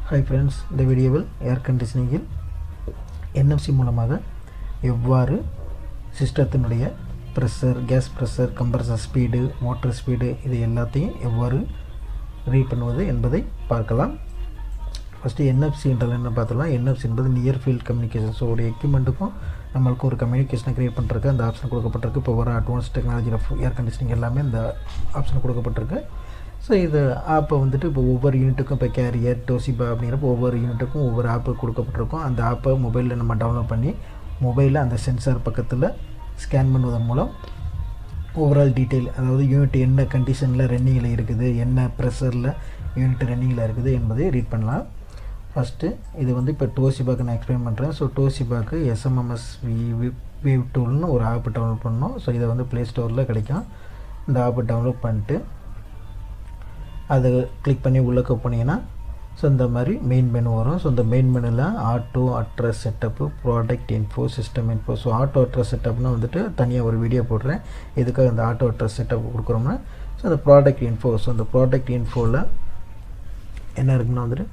hi friends இந்த வீடியோவில் ஏர் கண்டிஷனிங்கில் NFC மூலமாக எவ்வாறு சிஸ்டத்தினுடைய pressure gas pressure compressor speed motor speed இது எல்லாத்தையும் எவ்வாறு ரீட் பண்ணுவது என்பதை பார்க்கலாம் ஃபஸ்ட்டு என்எஃப்சின்றது என்ன பார்த்துலாம் என்எஃப்சி என்பது நியர் ஃபீல்ட் கம்யூனிகேஷன் ஸோ ஒரு எக்யூப்மெண்ட்டுக்கும் நம்மளுக்கு ஒரு கம்யூனிகேஷனை க்ரியேட் பண்ணுறதுக்கு அந்த ஆப்ஷன் கொடுக்கப்பட்டிருக்கு இப்போ வர அட்வான்ஸ் டெக்னாலஜியில் ஏர் கண்டிஷனிங் எல்லாமே இந்த ஆப்ஷன் கொடுக்கப்பட்டிருக்கு ஸோ இது ஆப்பை வந்துட்டு இப்போ ஒவ்வொரு யூனிட்டுக்கும் இப்போ கேரியர் டோசிபா அப்படிங்கிறப்ப ஒவ்வொரு யூனிட்டுக்கும் ஒவ்வொரு ஆப்பு கொடுக்கப்பட்டிருக்கும் அந்த ஆப்பை மொபைலில் நம்ம டவுன்லோட் பண்ணி மொபைலில் அந்த சென்சார் பக்கத்தில் ஸ்கேன் பண்ணுவதன் மூலம் ஓவரால் டீட்டெயில் அதாவது யூனிட் என்ன கண்டிஷனில் ரன்னிங்கில் இருக்குது என்ன ப்ரெஷரில் யூனிட் ரன்னிங்கில் இருக்குது என்பதை ரீட் பண்ணலாம் ஃபஸ்ட்டு இது வந்து இப்போ டோசிபாக்கு நான் எக்ஸ்பிளைன் பண்ணுறேன் ஸோ டோசிபாக்கு எஸ்எம்எம்எஸ் வி வேவ் டூல்னு ஒரு ஆப் டவுன்லோட் பண்ணோம் ஸோ இதை வந்து ப்ளே ஸ்டோரில் கிடைக்கும் இந்த ஆப்பை டவுன்லோட் பண்ணிட்டு அதை கிளிக் பண்ணி உள்ளக்க போனீங்கன்னா ஸோ இந்த மாதிரி மெயின் மெனு வரும் ஸோ இந்த மெயின் மெனுவில் auto address setup product info system info so auto address செட்டப்னு வந்துட்டு தனியாக ஒரு வீடியோ போடுறேன் எதுக்காக இந்த ஆட்டோ அட்ரஸ் செட்டப் கொடுக்குறோம்னா ஸோ அந்த ப்ராடக்ட் இன்ஃபோ ஸோ அந்த ப்ராடக்ட் இன்ஃபோவில் என்ன இருக்குன்னா வந்துட்டு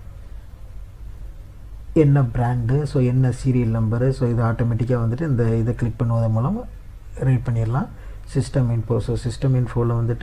என்ன பிராண்டு ஸோ என்ன சீரியல் நம்பரு ஸோ இது ஆட்டோமேட்டிக்காக வந்துட்டு இந்த இதை கிளிக் பண்ணுவதன் மூலம் ரீட் பண்ணிடலாம் சிஸ்டம் இன்ஃபோ ஸோ சிஸ்டம் இன்ஃபோவில் வந்துட்டு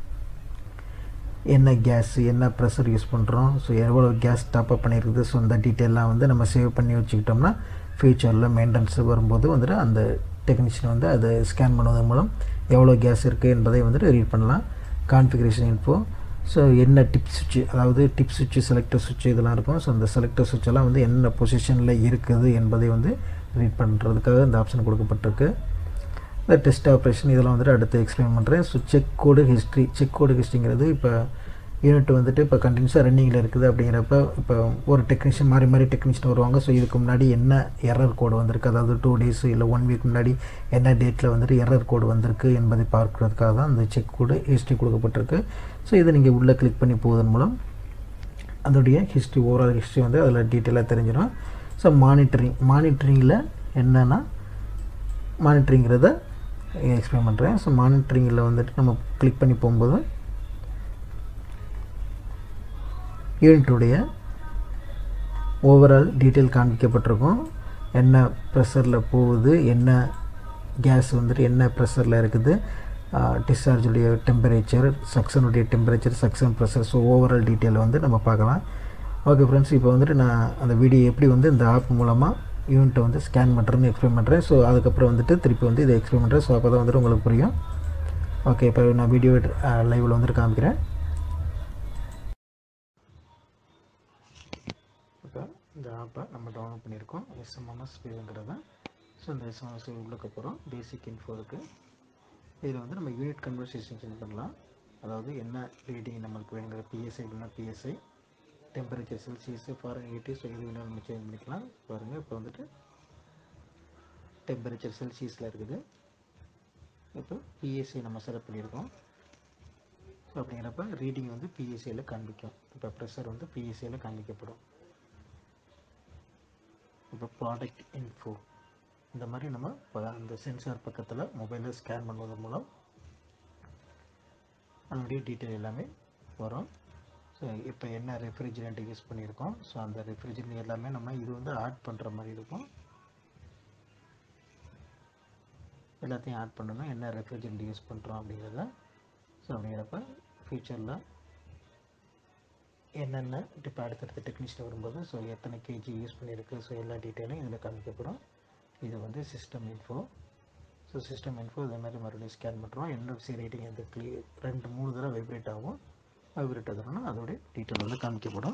என்ன கேஸ் என்ன ப்ரெஷர் யூஸ் பண்ணுறோம் ஸோ எவ்வளோ கேஸ் டாப்அப் பண்ணியிருக்குது ஸோ அந்த டீட்டெயிலாம் வந்து நம்ம சேவ் பண்ணி வச்சுக்கிட்டோம்னா ஃப்யூச்சரில் மெயின்டெனன்ஸ் வரும்போது வந்துட்டு அந்த டெக்னீஷியன் வந்து அதை ஸ்கேன் பண்ணுவதன் மூலம் எவ்வளோ கேஸ் இருக்குது என்பதை வந்துட்டு ரீட் பண்ணலாம் கான்ஃபிகரேஷன் இன்ஃபோ ஸோ என்ன டிப் சுவிட்சு அதாவது டிப் சுவிட்சு செலக்டர் சுவிட்சு இதெல்லாம் இருக்கும் ஸோ அந்த செலக்டர் சுவிட்செல்லாம் வந்து என்ன பொசிஷனில் இருக்குது என்பதை வந்து ரீட் பண்ணுறதுக்காக இந்த ஆப்ஷன் கொடுக்கப்பட்டிருக்கு இந்த டெஸ்ட் ஆப்ரேஷன் இதெல்லாம் வந்துட்டு அடுத்து எக்ஸ்பிளைன் பண்ணுறேன் so check code history check code ஹிஸ்ட்ரிங்கிறது இப்போ யூனிட் வந்துட்டு இப்போ கண்டினியூஸாக ரன்னிங்கில் இருக்குது அப்படிங்கிறப்ப இப்போ ஒரு டெக்னீஷியன் மாறி மாறி டெக்னீஷியன் வருவாங்க ஸோ இதுக்கு முன்னாடி என்ன எரர் கோடு வந்திருக்கு அதாவது டூ டேஸ் இல்லை ஒன் வீக் முன்னாடி என்ன டேட்டில் வந்துட்டு எரர் கோடு வந்திருக்கு என்பதை பார்க்குறதுக்காக தான் அந்த செக் கோடு ஹிஸ்ட்ரி கொடுக்கப்பட்டிருக்கு ஸோ இதை நீங்கள் உள்ளே கிளிக் பண்ணி போவதன் மூலம் அதோடைய ஹிஸ்ட்ரி ஓவரால் ஹிஸ்ட்ரி வந்து அதில் டீட்டெயிலாக தெரிஞ்சிடும் ஸோ மானிட்டரிங் மானிட்டரிங்கில் என்னென்னா மானிட்டரிங்கிறத எக்ஸ்பிளைன் பண்ணுறேன் ஸோ மானிட்டரிங்கில் வந்துட்டு நம்ம கிளிக் பண்ணி போகும்போது யூனிட்டுடைய ஓவரால் டீட்டெயில் காண்பிக்கப்பட்டிருக்கும் என்ன ப்ரெஷரில் போகுது என்ன கேஸ் வந்துட்டு என்ன ப்ரெஷரில் இருக்குது டிஸ்சார்ஜுடைய டெம்பரேச்சர் சக்ஷனுடைய temperature suction pressure so overall detail வந்து நம்ம பார்க்கலாம் ஓகே ஃப்ரெண்ட்ஸ் இப்போ வந்துட்டு நான் அந்த வீடியோ எப்படி வந்து இந்த ஆப் மூலமாக யூனிட்டை வந்து ஸ்கேன் பண்ணுறேன்னு எக்ஸ்பிளைன் பண்ணுறேன் ஸோ அதுக்கப்புறம் வந்துட்டு திருப்பி வந்து இதை எக்ஸ்பிளைன் பண்ணுறேன் ஸோ அப்போ தான் வந்துட்டு உங்களுக்கு புரியும் ஓகே இப்போ நான் வீடியோ லைவில் வந்துட்டு காமிக்கிறேன் இப்போ இந்த ஆப்பை நம்ம டவுன்லோட் பண்ணியிருக்கோம் எஸ்எம்எம்எஸ் ஸ்பீடுங்கிறத ஸோ இந்த எஸ்எம்எஸ் உள்ளக்க போகிறோம் பேசிக் இன்ஃபோ இருக்குது இதில் வந்து நம்ம யூனிட் கன்வர்சேஷன் சென்ட் பண்ணலாம் அதாவது என்ன ரீடிங் நம்மளுக்கு வேணுங்கிற பிஎஸ்ஐ இல்லைனா PSI temperature celsius fahrenheit so இது வேணால் நம்ம சேஞ்ச் பண்ணிக்கலாம் பாருங்கள் இப்போ வந்துட்டு டெம்பரேச்சர் செல்சியஸில் இருக்குது இப்போ பிஎஸ்ஐ நம்ம செலக்ட் பண்ணியிருக்கோம் ஸோ அப்படிங்கிறப்ப ரீடிங் வந்து பிஎஸ்சியில் காண்பிக்கும் இப்போ ப்ரெஷர் வந்து பிஎஸ்சியில் காண்பிக்கப்படும் இப்போ ப்ராடக்ட் இன்ஃபோ இந்த மாதிரி நம்ம அந்த சென்சார் பக்கத்தில் மொபைலில் ஸ்கேன் பண்ணுவதன் மூலம் அதனுடைய டீட்டெயில் எல்லாமே வரும் ஸோ இப்போ என்ன ரெஃப்ரிஜிரண்ட் யூஸ் பண்ணியிருக்கோம் ஸோ அந்த ரெஃப்ரிஜிரண்ட் எல்லாமே நம்ம இது வந்து ஆட் பண்ணுற மாதிரி இருக்கும் எல்லாத்தையும் ஆட் பண்ணணும் என்ன ரெஃப்ரிஜிரண்ட் யூஸ் பண்ணுறோம் அப்படிங்கிறத ஸோ அப்படிங்கிறப்ப ஃப்யூச்சரில் என்னென்ன இப்போ அடுத்தடுத்த டெக்னீஷியன் வரும்போது ஸோ எத்தனை கேஜி யூஸ் பண்ணியிருக்கு ஸோ எல்லா டீட்டெயிலும் இதில் காமிக்கப்படும் இது வந்து system info so system info இதே மாதிரி மறுபடியும் ஸ்கேன் பண்ணுறோம் என்எஃப்சி ரேட்டிங் வந்து கிளியர் ரெண்டு மூணு தடவை வைப்ரேட் ஆகும் வைப்ரேட் ஆகுதுன்னா அதோடைய டீட்டெயில் வந்து காமிக்கப்படும்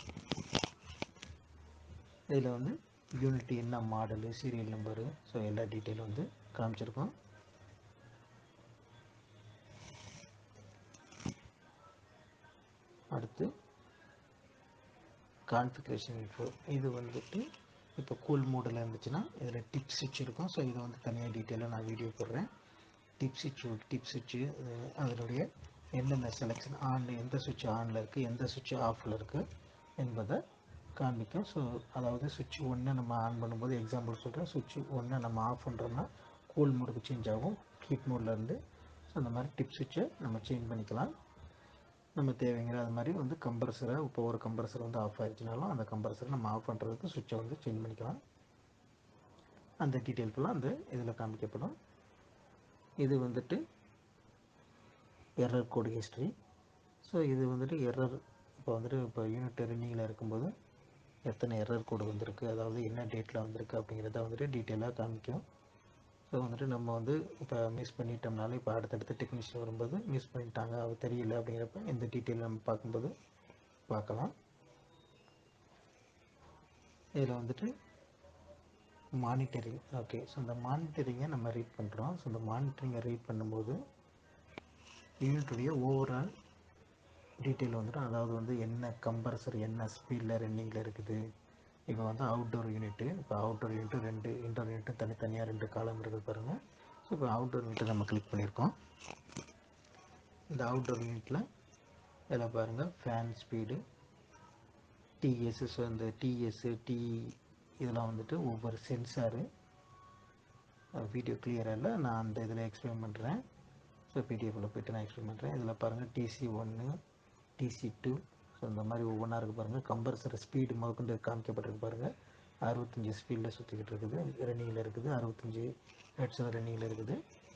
இதில் வந்து யூனிட் என்ன மாடலு சீரியல் நம்பரு ஸோ எல்லா டீட்டெயிலும் வந்து காமிச்சிருக்கோம் அடுத்து கான்ஃபிகரேஷன் இன்ஃபோ இது வந்துட்டு இப்போ கூல் மோடில் இருந்துச்சுன்னா இதில் டிப் சுவிட்ச் இருக்கும் ஸோ இதை வந்து தனியாக டீட்டெயிலாக நான் வீடியோ போடுறேன் டிப் சுவிட்ச் டிப் சுவிட்சு அதனுடைய எந்தெந்த செலெக்ஷன் ஆன் எந்த சுவிட்ச் ஆனில் இருக்குது எந்த சுவிட்ச் ஆஃபில் இருக்குது என்பதை காண்பிக்கும் ஸோ அதாவது சுவிட்ச் ஒன்று நம்ம ஆன் பண்ணும்போது எக்ஸாம்பிள் சொல்கிறேன் சுவிட்ச் ஒன்று நம்ம ஆஃப் பண்ணுறோம்னா கூல் மோடுக்கு சேஞ்ச் ஆகும் ஹீட் மோட்லேருந்து ஸோ அந்த மாதிரி டிப் சுவிட்சை நம்ம சேஞ்ச் பண்ணிக்கலாம் நம்ம தேவைங்கிற அது மாதிரி வந்து கம்ப்ரஸரை இப்போ ஒரு கம்ப்ரஸர் வந்து ஆஃப் ஆயிடுச்சுனாலும் அந்த கம்ப்ரஸரை நம்ம ஆஃப் பண்ணுறதுக்கு சுவிட்சை வந்து சேஞ்ச் பண்ணிக்கலாம் அந்த டீட்டெயில் ஃபுல்லாக அந்த இதில் காமிக்கப்படும் இது வந்துட்டு எரர் கோடு ஹிஸ்ட்ரி ஸோ இது வந்துட்டு எரர் இப்போ வந்துட்டு இப்போ யூனிட் ரன்னிங்கில் இருக்கும்போது எத்தனை எரர் கோடு வந்திருக்கு அதாவது என்ன டேட்டில் வந்திருக்கு அப்படிங்கிறத வந்துட்டு டீட்டெயிலாக காமிக்கும் ஸோ வந்துட்டு நம்ம வந்து இப்போ மிஸ் பண்ணிட்டோம்னாலும் இப்போ அடுத்தடுத்த டெக்னீஷியன் வரும்போது மிஸ் பண்ணிட்டாங்க அது தெரியல அப்படிங்கிறப்ப இந்த டீட்டெயில் நம்ம பார்க்கும்போது பார்க்கலாம் இதில் வந்துட்டு மானிட்டரிங் ஓகே ஸோ இந்த மானிட்டரிங்கை நம்ம ரீட் பண்ணுறோம் ஸோ இந்த மானிட்டரிங்கை ரீட் பண்ணும்போது யூனிட்டுடைய ஓவரால் டீட்டெயில் வந்துடும் அதாவது வந்து என்ன கம்ப்ரஸர் என்ன ஸ்பீடில் ரன்னிங்கில் இருக்குது இப்போ வந்து அவுட்டோர் யூனிட்டு இப்போ அவுட்டோர் யூனிட்டு ரெண்டு இன்டோர் யூனிட்டு தனித்தனியாக ரெண்டு காலம் இருக்குது பாருங்கள் ஸோ இப்போ அவுட்டோர் யூனிட்டை நம்ம கிளிக் பண்ணியிருக்கோம் இந்த அவுட்டோர் யூனிட்டில் இதில் பாருங்கள் ஃபேன் ஸ்பீடு டிஎஸ் ஸோ இந்த டிஎஸ்ஸு டி இதெல்லாம் வந்துட்டு ஒவ்வொரு சென்சாரு வீடியோ கிளியராக இல்லை நான் அந்த இதில் எக்ஸ்பிளைன் பண்ணுறேன் ஸோ பிடிஎஃபில் போய்ட்டு நான் எக்ஸ்பிளைன் பண்ணுறேன் இதில் பாருங்கள் டிசி ஒன்று டிசி டூ ஸோ இந்த மாதிரி ஒவ்வொன்றா இருக்குது பாருங்கள் கம்பல்சரி ஸ்பீடு முதற்கொண்டு காமிக்கப்பட்டிருக்கு பாருங்கள் அறுபத்தஞ்சி ஸ்பீடில் சுற்றிக்கிட்டு இருக்குது ரன்னிங்கில் இருக்குது அறுபத்தஞ்சி ஹெட்ஸில் ரன்னிங்கில் இருக்குது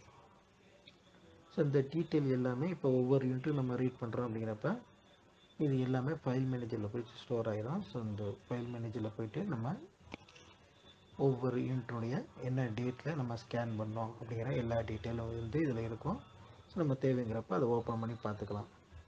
ஸோ இந்த டீட்டெயில் எல்லாமே இப்போ ஒவ்வொரு யூனிட்டும் நம்ம ரீட் பண்ணுறோம் அப்படிங்கிறப்ப இது எல்லாமே ஃபைல் மேனேஜரில் போய் ஸ்டோர் ஆகிடும் ஸோ இந்த ஃபைல் மேனேஜரில் போயிட்டு நம்ம ஒவ்வொரு யூனிட்டுடைய என்ன டேட்டில் நம்ம ஸ்கேன் பண்ணோம் அப்படிங்கிற எல்லா டீட்டெயிலும் வந்து இதில் இருக்கும் ஸோ நம்ம தேவைங்கிறப்ப அதை ஓப்பன் பண்ணி பார்த்துக்கலாம்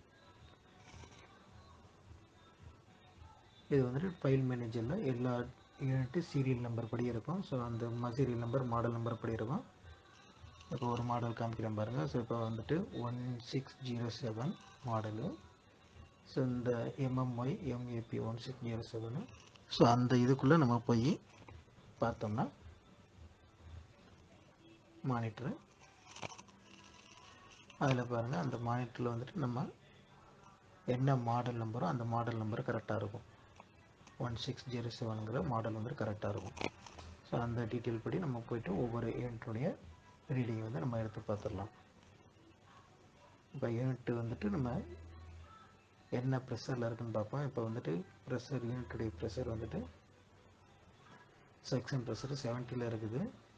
இது வந்துட்டு ஃபைல் மேனேஜரில் எல்லா யூனிட்டு சீரியல் நம்பர் படி இருக்கும் ஸோ அந்த சீரியல் நம்பர் மாடல் நம்பர் படி இருக்கும் இப்போ ஒரு மாடல் காமிக்கிறேன் பாருங்கள் ஸோ இப்போ வந்துட்டு one six zero seven model so இந்த MMY MAP one six zero seven so அந்த இதுக்குள்ளே நம்ம போய் பார்த்தோம்னா மானிட்ரு அதில் பாருங்கள் அந்த மானிட்டரில் வந்துட்டு நம்ம என்ன மாடல் நம்பரோ அந்த மாடல் நம்பர் கரெக்டாக இருக்கும் ஒன் சிக்ஸ் ஜீரோ செவனுங்கிற மாடல் வந்து கரெக்டாக இருக்கும் ஸோ அந்த டீட்டெயில் படி நம்ம போயிட்டு ஒவ்வொரு யூனிட்டுடைய ரீடிங் வந்து நம்ம எடுத்து பார்த்துடலாம் இப்போ யூனிட் வந்துட்டு நம்ம என்ன ப்ரெஷரில் இருக்குன்னு பார்ப்போம் இப்போ வந்துட்டு ப்ரெஷர் யூனிட்டுடைய ப்ரெஷர் வந்துட்டு செக்ஷன் ப்ரெஷர் செவன்ட்டியில் இருக்குது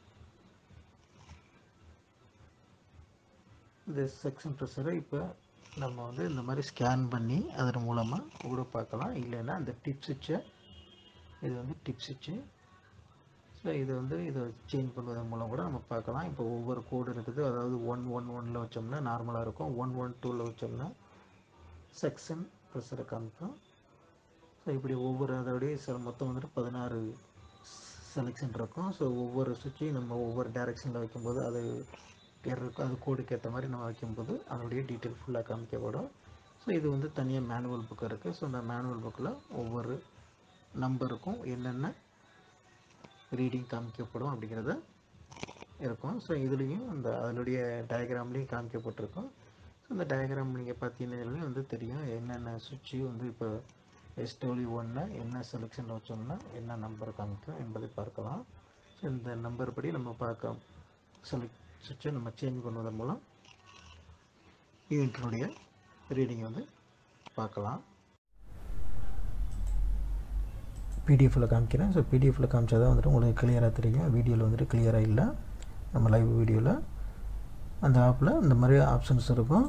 இந்த செக்ஷன் ப்ரெஷரை இப்போ நம்ம வந்து இந்த மாதிரி ஸ்கேன் பண்ணி அதன் மூலமாக கூட பார்க்கலாம் இல்லைன்னா அந்த டிப் சுவிட்சை இது வந்து டிப் சுவிட்சு ஸோ இது வந்து இதை சேஞ்ச் பண்ணுவதன் மூலம் கூட நம்ம பார்க்கலாம் இப்போ ஒவ்வொரு கோடு இருக்குது அதாவது ஒன் ஒன் ஒனில் வச்சோம்னா நார்மலாக இருக்கும் ஒன் ஒன் டூவில் வச்சோம்னா செக்ஷன் ப்ரெஷரை காமிக்கும் ஸோ இப்படி ஒவ்வொரு அதோடைய சில மொத்தம் வந்துட்டு பதினாறு செலெக்ஷன் இருக்கும் ஸோ ஒவ்வொரு சுவிட்சையும் நம்ம ஒவ்வொரு டைரெக்ஷனில் வைக்கும்போது அது இருக்கும் அது கோடுக்கு ஏற்ற மாதிரி நம்ம வைக்கும்போது அதனுடைய டீட்டெயில் ஃபுல்லாக காமிக்கப்படும் ஸோ இது வந்து தனியாக மேனுவல் புக் இருக்குது ஸோ அந்த மேனுவல் புக்கில் ஒவ்வொரு நம்பருக்கும் என்னென்ன ரீடிங் காமிக்கப்படும் அப்படிங்கிறத இருக்கும் ஸோ இதுலேயும் அந்த அதனுடைய டயக்ராம்லேயும் காமிக்கப்பட்டிருக்கும் ஸோ இந்த டயக்ராம் நீங்கள் பார்த்தீங்கன்னா வந்து தெரியும் என்னென்ன சுவிட்சு வந்து இப்போ எஸ்டோலி ஒன்று என்ன செலெக்ஷனில் வச்சோம்னா என்ன நம்பர் காமிக்கும் என்பதை பார்க்கலாம் ஸோ இந்த நம்பர் படி நம்ம பார்க்க செலக்ட் சுவிட்சை நம்ம சேஞ்ச் பண்ணுவதன் மூலம் யூனிட்டினுடைய ரீடிங் வந்து பார்க்கலாம் பிடிஎஃப்பில் காமிக்கிறேன் ஸோ பிடிஎஃப்பில் காமிச்சா தான் வந்துட்டு உங்களுக்கு கிளியராக தெரியும் வீடியோவில் வந்துட்டு கிளியராக இல்லை நம்ம லைவ் வீடியோவில் அந்த ஆப்பில் இந்த மாதிரி ஆப்ஷன்ஸ் இருக்கும்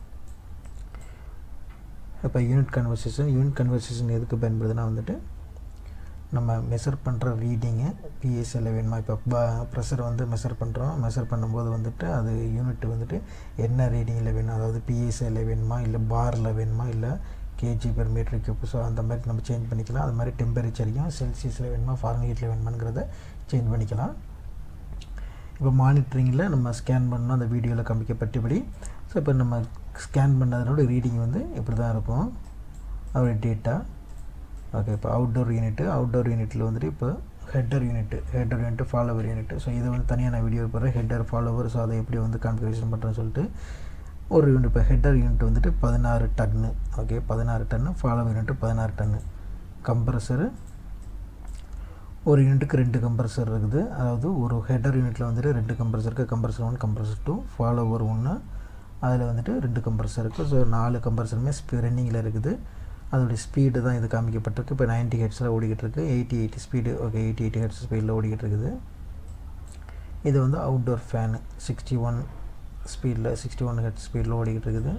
இப்போ யூனிட் கன்வர்சேஷன் யூனிட் கன்வர்சேஷன் எதுக்கு பயன்படுதுன்னா வந்துட்டு நம்ம மெஷர் பண்ணுற ரீடிங்கு பிஎஸ்எல்ல வேணுமா இப்போ ப்ரெஷர் வந்து மெஷர் பண்ணுறோம் மெஷர் பண்ணும்போது வந்துட்டு அது யூனிட் வந்துட்டு என்ன ரீடிங்கில் வேணும் அதாவது பிஎஸ்எல்ல வேணுமா இல்லை பாரில் வேணுமா இல்லை KG per meter cube so அந்த மாதிரி நம்ம சேஞ்ச் பண்ணிக்கலாம் அது மாதிரி டெம்பரேச்சரையும் செல்சியஸில் வேணுமா ஃபாரன்ஹீட்டில் வேணுமாங்கிறத சேஞ்ச் பண்ணிக்கலாம் இப்போ மானிட்டரிங்கில் நம்ம ஸ்கேன் பண்ணோம் அந்த வீடியோவில் காமிக்கப்பட்டபடி ஸோ இப்போ நம்ம ஸ்கேன் பண்ணதனோட ரீடிங் வந்து இப்படி தான் இருக்கும் அதோடைய டேட்டா ஓகே இப்போ அவுட்டோர் யூனிட்டு அவுட்டோர் யூனிட்டில் வந்துட்டு இப்போ header unit header unit follower unit so இதை வந்து தனியாக நான் வீடியோ போடுறேன் ஹெட்டர் ஃபாலோவர் ஸோ அதை எப்படி வந்து கான்ஃபிகரேஷன் பண்ணுறேன்னு சொல்லிட்டு ஒரு யூனிட் இப்போ ஹெட்டர் யூனிட் வந்துட்டு பதினாறு டன்னு ஓகே பதினாறு டன்னு ஃபாலோவர் யூனிட்டு பதினாறு டன்னு கம்ப்ரஸரு ஒரு யூனிட்டுக்கு ரெண்டு கம்ப்ரஸர் இருக்குது அதாவது ஒரு ஹெட்டர் யூனிட்டில் வந்துட்டு ரெண்டு கம்ப்ரஸர் இருக்குது compressor one compressor two follower ஒன்று அதில் வந்துட்டு ரெண்டு கம்ப்ரஸர் இருக்குது ஸோ நாலு கம்ப்ரஸருமே ஸ்பீ ரன்னிங்கில் இருக்குது அதோடைய ஸ்பீடு தான் இது காமிக்கப்பட்டிருக்கு இப்போ நைன்ட்டி ஹெட்ஸில் ஓடிக்கிட்டு இருக்குது eighty eighty speed okay eighty eighty hertz ஸ்பீடில் ஓடிக்கிட்டு இருக்குது இது வந்து அவுட்டோர் ஃபேனு சிக்ஸ்டி ஒன் ஸ்பீடில் சிக்ஸ்டி ஒன் ஹெட் ஸ்பீடில் ஓடிக்கிட்டு இருக்குது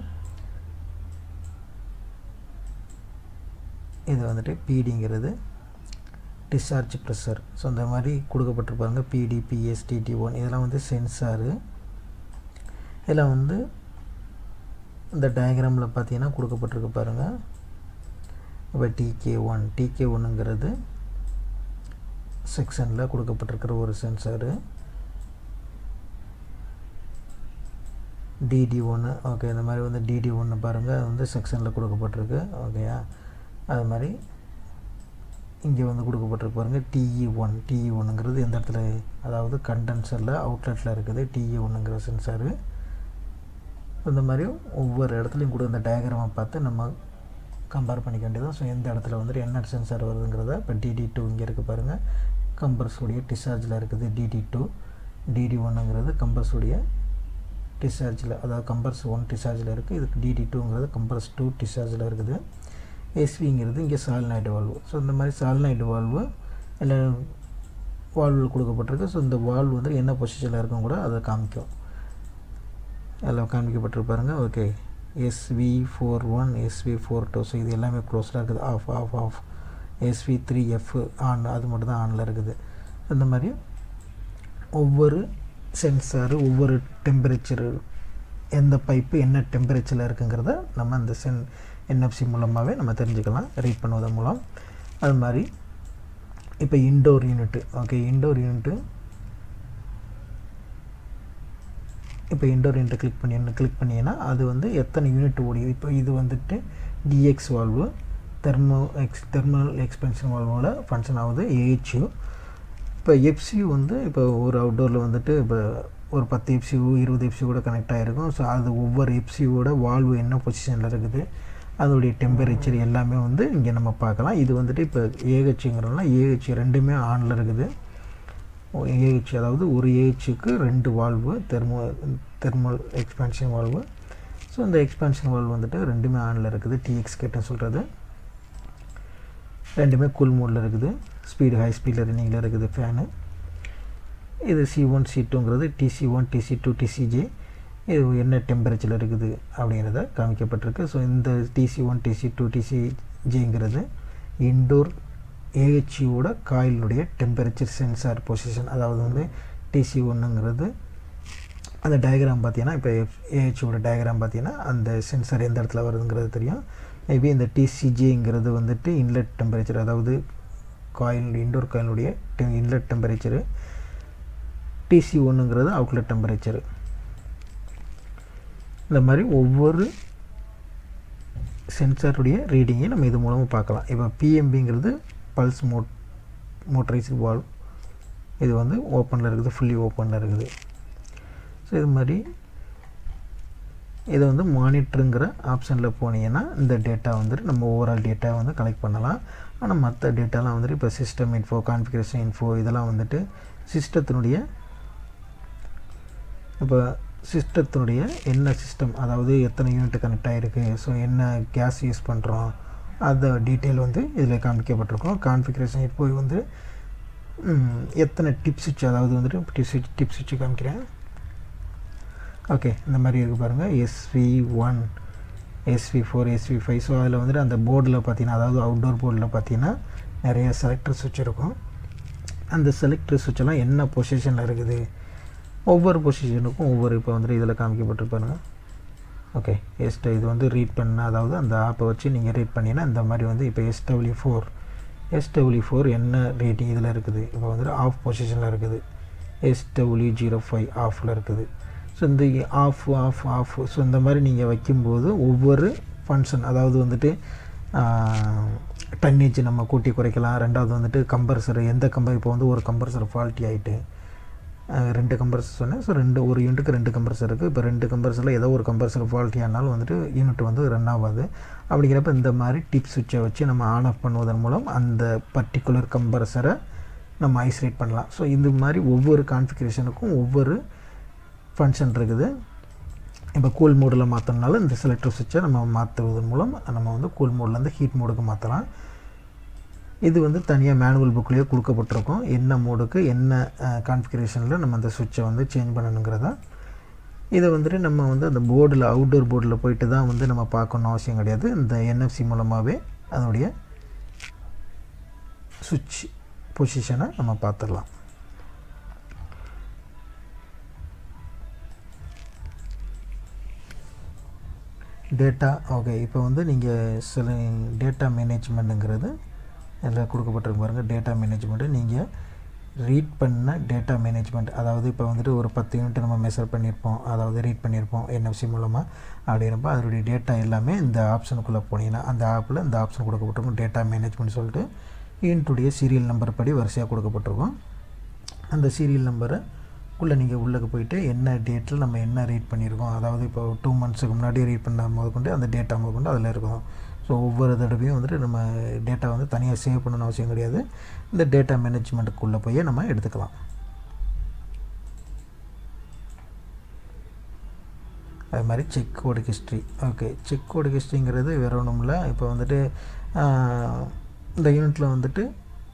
இது வந்துட்டு பிடிங்கிறது டிஸ்சார்ஜ் ப்ரெஷர் ஸோ இந்த மாதிரி கொடுக்கப்பட்டிருப்பாங்க பிடி பிஎஸ் டிடி ஒன் இதெல்லாம் வந்து சென்சாரு இதில் வந்து இந்த டயக்ராமில் பார்த்தீங்கன்னா கொடுக்கப்பட்டிருக்கு பாருங்கள் இப்போ டிகே ஒன் டிகே ஒன்றுங்கிறது செக்ஷனில் கொடுக்கப்பட்டிருக்கிற ஒரு சென்சாரு டிடி ஒன்று ஓகே இந்த மாதிரி வந்து டிடி ஒன்று பாருங்கள் அது வந்து செக்ஷனில் கொடுக்கப்பட்டிருக்கு ஓகேயா அது மாதிரி இங்கே வந்து கொடுக்கப்பட்டிருக்கு பாருங்கள் டிஇ ஒன் டிஇ ஒன்றுங்கிறது எந்த இடத்துல அதாவது கண்டென்சரில் அவுட்லெட்டில் இருக்குது டிஇ ஒன்றுங்கிற சென்சாரு இந்த மாதிரி ஒவ்வொரு இடத்துலையும் கூட இந்த டயக்ராமை பார்த்து நம்ம கம்பேர் பண்ணிக்க வேண்டியதான் ஸோ எந்த இடத்துல வந்துட்டு என்ன சென்சார் வருதுங்கிறத இப்போ டிடி டூ இங்கே இருக்குது பாருங்கள் கம்பர்ஸுடைய டிஸ்சார்ஜில் இருக்குது டிடி டூ டிடி ஒன்றுங்கிறது கம்பர்ஸுடைய டிஸ்சார்ஜில் அதாவது கம்பர்ஸ் ஒன் டிஸ்சார்ஜில் இருக்குது இதுக்கு டிடி டூங்கிறது கம்பர்ஸ் டூ டிஸ்சார்ஜில் இருக்குது எஸ்விங்கிறது இங்கே சால்நாய்டு வால்வு ஸோ இந்த மாதிரி சால்நாய்டு வால்வு இல்லை வால்வு கொடுக்கப்பட்டிருக்கு ஸோ இந்த வால்வு வந்து என்ன பொசிஷனில் இருக்கும் கூட அதை காமிக்கும் அதில் காமிக்கப்பட்டிருப்பாருங்க okay SV four one SV four two so இது எல்லாமே க்ளோஸில் இருக்குது off off off SV three F on அது மட்டும் தான் ஆனில் இருக்குது இந்த மாதிரி ஒவ்வொரு சென்சாரு ஒவ்வொரு டெம்பரேச்சரு எந்த பைப்பு என்ன டெம்பரேச்சரில் இருக்குங்கிறத நம்ம இந்த சென் என்எஃப்சி மூலமாகவே நம்ம தெரிஞ்சுக்கலாம் ரீட் பண்ணுவதன் மூலம் அது மாதிரி இப்போ indoor unit okay indoor unit இப்போ இன்டோர் யூனிட்டை கிளிக் பண்ணி கிளிக் பண்ணிங்கன்னா அது வந்து எத்தனை யூனிட் ஓடிது இப்போ இது வந்துட்டு DX valve thermo X thermal expansion வால்வோட ஃபங்க்ஷன் ஆகுது ஏஹெச்யூ இப்போ எஃப்சியூ வந்து இப்போ ஒரு அவுட்டோரில் வந்துட்டு இப்போ ஒரு பத்து எஃப்சியூ இருபது எஃப்சியூ கூட கனெக்ட் ஆகிருக்கும் ஸோ அது ஒவ்வொரு எஃப்சியூவோட வால்வு என்ன பொசிஷனில் இருக்குது அதோடைய டெம்பரேச்சர் எல்லாமே வந்து இங்கே நம்ம பார்க்கலாம் இது வந்துட்டு இப்போ ஏஹெச்சுங்கிறதுனால ஏஹெச் ரெண்டுமே ஆனில் இருக்குது ஏஹெச் அதாவது ஒரு ஏஹெச்சுக்கு ரெண்டு valve thermo thermal expansion valve so இந்த எக்ஸ்பான்ஷன் வால்வு வந்துட்டு ரெண்டுமே ஆனில் இருக்குது டிஎக்ஸ் கேட்டுன்னு சொல்கிறது ரெண்டுமே கூல் மோடில் இருக்குது ஸ்பீடு ஹை ஸ்பீடில் ரன்னிங்கில் இருக்குது ஃபேனு இது சி ஒன் சி டூங்கிறது TC one TC two TCJ இது என்ன டெம்பரேச்சரில் இருக்குது அப்படிங்கிறத காமிக்கப்பட்டிருக்கு ஸோ இந்த டிசி ஒன் டிசி டூ டிசிஜேங்கிறது இன்டோர் ஏஹெச்யூவோட காயிலுடைய டெம்பரேச்சர் சென்சார் பொசிஷன் அதாவது வந்து டிசி ஒன்றுங்கிறது அந்த டயக்ராம் பார்த்தீங்கன்னா இப்போ ஏஹெச்ஓட டயக்ராம் பார்த்தீங்கன்னா அந்த சென்சார் எந்த இடத்துல வருதுங்கிறது தெரியும் மேபி இந்த டிசிஜேங்கிறது வந்துட்டு இன்லெட் டெம்பரேச்சர் அதாவது காயில் இன்டோர் காயிலுடைய இன்லெட் டெம்பரேச்சரு டிசி ஒன்றுங்கிறது அவுட்லெட் டெம்பரேச்சரு இந்த மாதிரி ஒவ்வொரு சென்சாருடைய ரீடிங்கையும் நம்ம இது மூலமாக பார்க்கலாம் இப்போ பிஎம்பிங்கிறது பல்ஸ் மோட் மோட்டரைஸ்டு வால்வ் இது வந்து ஓப்பனில் இருக்குது ஃபுல்லி ஓப்பனில் இருக்குது ஸோ இது மாதிரி இதை வந்து மானிட்டருங்கிற ஆப்ஷனில் போனீங்கன்னா இந்த டேட்டா வந்துட்டு நம்ம ஓவரால் டேட்டா வந்து கலெக்ட் பண்ணலாம் ஆனால் மற்ற டேட்டாலாம் வந்துட்டு இப்போ சிஸ்டம் இன்ஃபோ கான்ஃபிகரேஷன் இன்ஃபோ இதெல்லாம் வந்துட்டு சிஸ்டத்தினுடைய இப்போ சிஸ்டத்தினுடைய என்ன சிஸ்டம் அதாவது எத்தனை யூனிட் கனெக்ட் ஆகிருக்கு ஸோ என்ன கேஸ் யூஸ் பண்ணுறோம் அந்த டீட்டெயில் வந்து இதில் காமிக்கப்பட்டிருக்கும் கான்ஃபிகரேஷன் இப்போ வந்து எத்தனை டிப் சுவிட்ச் அதாவது வந்துட்டு டிப் சுவிட்ச் டிப் சுவிட்ச் காமிக்கிறேன் ஓகே இந்த மாதிரி இருக்குது பாருங்கள் SV one SV four SV five so அதில் வந்துட்டு அந்த போர்டில் பார்த்தீங்கன்னா அதாவது அவுட்டோர் போர்டில் பார்த்தீங்கன்னா நிறைய செலக்டர் சுவிட்ச் இருக்கும் அந்த செலக்டர் சுவிட்செல்லாம் என்ன பொசிஷனில் இருக்குது ஒவ்வொரு பொசிஷனுக்கும் ஒவ்வொரு இப்போ வந்துட்டு இதில் காமிக்கப்பட்டிருப்பாருங்க ஓகே எஸ்ட் இது வந்து ரீட் பண்ண அதாவது அந்த ஆப்பை வச்சு நீங்கள் ரீட் பண்ணிங்கன்னா இந்த மாதிரி வந்து இப்போ எஸ்டபிள்யூ ஃபோர் எஸ்டபிள்யூ ஃபோர் என்ன ரேட்டிங் இதில் இருக்குது இப்போ வந்துட்டு ஆஃப் பொசிஷனில் இருக்குது எஸ்டபிள்யூ ஜீரோ ஃபைவ் ஆஃபில் இருக்குது ஸோ இந்த ஆஃப் ஆஃப் ஆஃப் ஸோ இந்த மாதிரி நீங்கள் வைக்கும்போது ஒவ்வொரு ஃபங்க்ஷன் அதாவது வந்துட்டு டன்னேஜ் நம்ம கூட்டி குறைக்கலாம் ரெண்டாவது வந்துட்டு கம்பர்சர் எந்த கம்பர் இப்போ வந்து ஒரு கம்பர்சர் ஃபால்ட்டி ஆகிட்டு ரெண்டு கம்ப்ரஸர் சொன்னேன் ஸோ ரெண்டு ஒரு யூனிட்டுக்கு ரெண்டு கம்ப்ரஸர் இருக்குது இப்போ ரெண்டு கம்ப்ரஸரில் ஏதோ ஒரு கம்ப்ரஸர் ஃபால்ட்டி ஆனாலும் வந்துட்டு யூனிட் வந்து ரன் ஆகாது அப்படிங்கிறப்ப இந்த மாதிரி டிப் சுவிட்சை வச்சு நம்ம ஆன் ஆஃப் பண்ணுவதன் மூலம் அந்த பர்டிகுலர் கம்ப்ரஸரை நம்ம ஐசோலேட் பண்ணலாம் ஸோ இந்த மாதிரி ஒவ்வொரு கான்ஃபிகரேஷனுக்கும் ஒவ்வொரு ஃபங்க்ஷன் இருக்குது இப்போ கூல் மோடில் மாற்றினாலும் இந்த செலக்டர் சுவிட்சை நம்ம மாற்றுவதன் மூலம் நம்ம வந்து கூல் மோட்லேருந்து ஹீட் மோடுக்கு மாற்றலாம் இது வந்து தனியாக மேனுவல் புக்லேயே கொடுக்கப்பட்டிருக்கும் என்ன மோடுக்கு என்ன கான்ஃபிகரேஷனில் நம்ம அந்த சுவிட்சை வந்து சேஞ்ச் பண்ணணுங்கிறத இதை வந்துட்டு நம்ம வந்து அந்த போர்டில் அவுட்டோர் போர்டில் போயிட்டு தான் வந்து நம்ம பார்க்கணும் அவசியம் கிடையாது இந்த என்எஃப்சி மூலமாகவே அதனுடைய சுவிட்ச் பொசிஷனை நம்ம பார்த்துடலாம் டேட்டா ஓகே இப்போ வந்து நீங்கள் சில டேட்டா மேனேஜ்மெண்ட்டுங்கிறது இதில் கொடுக்கப்பட்டிருக்கு பாருங்கள் டேட்டா மேனேஜ்மெண்ட்டு நீங்கள் ரீட் பண்ண டேட்டா மேனேஜ்மெண்ட் அதாவது இப்போ வந்துட்டு ஒரு பத்து யூனிட் நம்ம மெஷர் பண்ணியிருப்போம் அதாவது ரீட் பண்ணியிருப்போம் என்எஃப்சி மூலமாக அப்படிங்கிறப்ப அதனுடைய டேட்டா எல்லாமே இந்த ஆப்ஷனுக்குள்ளே போனீங்கன்னா அந்த ஆப்பில் இந்த ஆப்ஷன் கொடுக்கப்பட்டிருக்கும் டேட்டா மேனேஜ்மெண்ட் சொல்லிட்டு யூனிட்டுடைய சீரியல் நம்பர் படி வரிசையாக கொடுக்கப்பட்டிருக்கும் அந்த சீரியல் நம்பரை உள்ளே நீங்கள் உள்ளே போயிட்டு என்ன டேட்டில் நம்ம என்ன ரீட் பண்ணியிருக்கோம் அதாவது இப்போ டூ மந்த்ஸுக்கு முன்னாடி ரீட் பண்ண முதற்கொண்டு அந்த டேட்டா முதற்கொண்டு அதில் இருக்கும் ஸோ ஒவ்வொரு தடவையும் வந்துட்டு நம்ம டேட்டா வந்து தனியாக சேவ் பண்ணணும்னு அவசியம் கிடையாது இந்த டேட்டா மேனேஜ்மெண்ட்டுக்குள்ளே போய் நம்ம எடுத்துக்கலாம் அது மாதிரி check code history okay check code ஹிஸ்ட்ரிங்கிறது வேறு ஒன்றும் இல்லை இப்போ வந்துட்டு இந்த யூனிட்டில் வந்துட்டு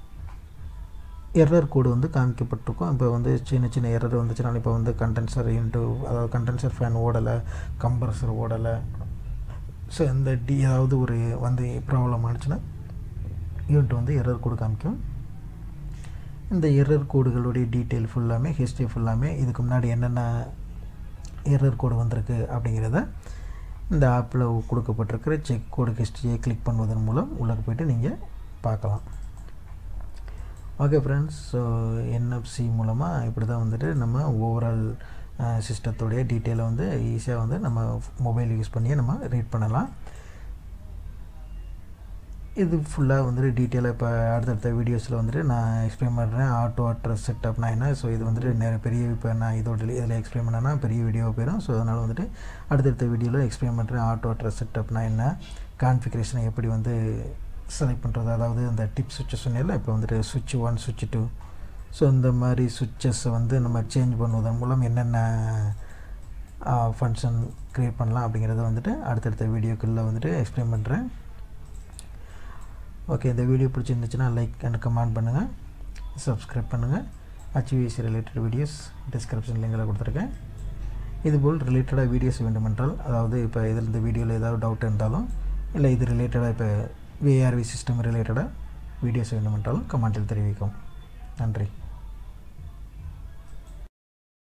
எரர் கோடு வந்து காமிக்கப்பட்டிருக்கும் இப்போ வந்து சின்ன சின்ன எரர் வந்துச்சுனால இப்போ வந்து கண்டென்சர் இன்ட்டு அதாவது கண்டென்சர் ஃபேன் ஓடலை கம்ப்ரஸர் ஓடலை ஸோ இந்த டி ஏதாவது ஒரு வந்து ப்ராப்ளம் ஆனிச்சுன்னா யூனிட் வந்து எரர் கோடு காமிக்கும் இந்த எரர் கோடுகளுடைய டீட்டெயில் ஃபுல்லாமே ஹிஸ்ட்ரி ஃபுல்லாமே இதுக்கு முன்னாடி என்னென்ன எரர் கோடு வந்திருக்கு அப்படிங்கிறத இந்த ஆப்பில் கொடுக்கப்பட்டிருக்கிற செக் கோடு ஹிஸ்ட்ரியை கிளிக் பண்ணுவதன் மூலம் உள்ளே போய்ட்டு நீங்கள் பார்க்கலாம் ஓகே ஃப்ரெண்ட்ஸ் ஸோ என்எஃப்சி மூலமாக இப்படி தான் வந்துட்டு நம்ம ஓவரால் சிஸ்டத்துடைய டீட்டெயிலை வந்து ஈஸியாக வந்து நம்ம மொபைல் யூஸ் பண்ணியே நம்ம ரீட் பண்ணலாம் இது ஃபுல்லாக வந்துட்டு டீட்டெயிலாக இப்போ அடுத்தடுத்த வீடியோஸில் வந்துட்டு நான் எக்ஸ்பிளைன் பண்ணுறேன் ஆட்டோ அட்ரஸ் செட்டப்னா என்ன ஸோ இது வந்துட்டு நிறைய பெரிய இப்போ நான் இதோட இதில் எக்ஸ்பிளைன் பண்ணேன்னா பெரிய வீடியோ போயிடும் ஸோ அதனால் வந்துட்டு அடுத்தடுத்த வீடியோவில் எக்ஸ்பிளைன் பண்ணுறேன் ஆட்டோ அட்ரஸ் செட்டப்னா என்ன கான்ஃபிகரேஷனை எப்படி வந்து செலக்ட் பண்ணுறது அதாவது அந்த டிப் சுவிட்சஸ் சொன்னேன்ல இப்போ வந்துட்டு சுவிட்ச் ஒன் சுவிட்ச் டூ ஸோ இந்த மாதிரி சுவிட்சஸை வந்து நம்ம சேஞ்ச் பண்ணுவதன் மூலம் என்னென்ன ஃபங்க்ஷன் க்ரியேட் பண்ணலாம் அப்படிங்கிறத வந்துட்டு அடுத்தடுத்த வீடியோக்குள்ளே வந்துட்டு எக்ஸ்பிளைன் பண்ணுறேன் ஓகே இந்த வீடியோ பிடிச்சிருந்துச்சுன்னா லைக் அண்ட் கமெண்ட் பண்ணுங்கள் சப்ஸ்கிரைப் பண்ணுங்கள் ஹச்விஎஸ்சி ரிலேட்டட் வீடியோஸ் டிஸ்கிரிப்ஷன் லிங்கில் கொடுத்துருக்கேன் இதுபோல் ரிலேட்டடாக வீடியோஸ் வேண்டுமென்றால் அதாவது இப்போ இதில் இந்த வீடியோவில் ஏதாவது டவுட் இருந்தாலும் இல்லை இது ரிலேட்டடாக இப்போ விஆர்வி சிஸ்டம் ரிலேட்டடாக வீடியோஸ் வேண்டுமென்றாலும் கமெண்ட்டில் தெரிவிக்கும் நன்றி